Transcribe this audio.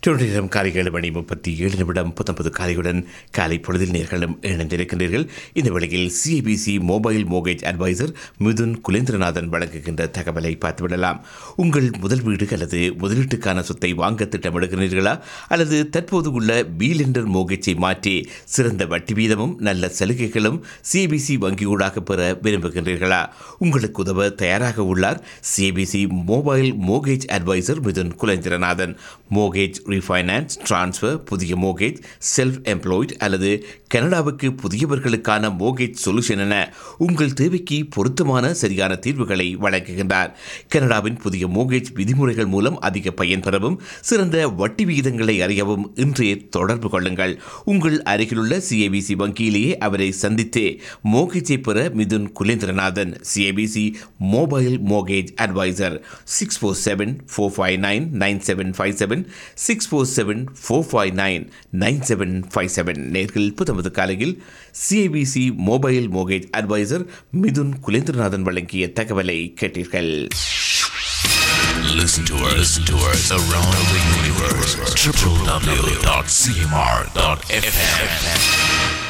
தொழில் நேரம் காலை ஏழு மணி முப்பத்தி ஏழு நிமிடம் பத்தொன்பது காலையுடன் காலை பொழுதில் நேர்களும் இணைந்திருக்கின்றீர்கள் இந்த வேளையில் CIBC mobile mortgage advisor Mithun Kulendranathan வழங்குகின்ற தகவலை பார்த்துவிடலாம் உங்கள் முதல் வீடு அல்லது முதலீட்டுக்கான சொத்தை வாங்க திட்டமிடுகிறீர்களா அல்லது தற்போது உள்ள பி லெண்டர் மோகேஜை மாற்றி சிறந்த வட்டி வீதமும் நல்ல சலுகைகளும் சிபிசி வங்கியூடாக பெற விரும்புகின்றீர்களா உங்களுக்கு உதவ தயாராக உள்ளார் CIBC mobile mortgage advisor Mithun Kulendranathan mortgage refinance transfer புதிய மோகேஜ் செல்ஃப் எம்ப்ளாய்ட் அல்லது கனடாவுக்கு புதியவர்களுக்கான மோகேஜ் சொல்யூஷன் என உங்கள் தேவைக்கு பொருத்தமான சரியான தீர்வுகளை வழங்குகின்றார் கனடாவின் புதிய மோகேஜ் விதிமுறைகள் மூலம் அதிக பயன் பெறவும் சிறந்த வட்டி விகிதங்களை அறியவும் இன்றே தொடர்பு கொள்ளுங்கள் உங்கள் அருகிலுள்ள சிஏபிசி வங்கியிலேயே அவரை சந்தித்து மோகேஜை பெற Mithun Kulendranathan CIBC mobile mortgage advisor six four seven four five nine nine seven five seven six four seven four five nine nine seven five seven நேர்கள் புத்தமது காலையில் CIBC mobile mortgage advisor Mithun Kulendranathan வழங்கிய தகவலை கேட்டீர்கள் Listen to us, listen to us around the universe. www.cmr.fm.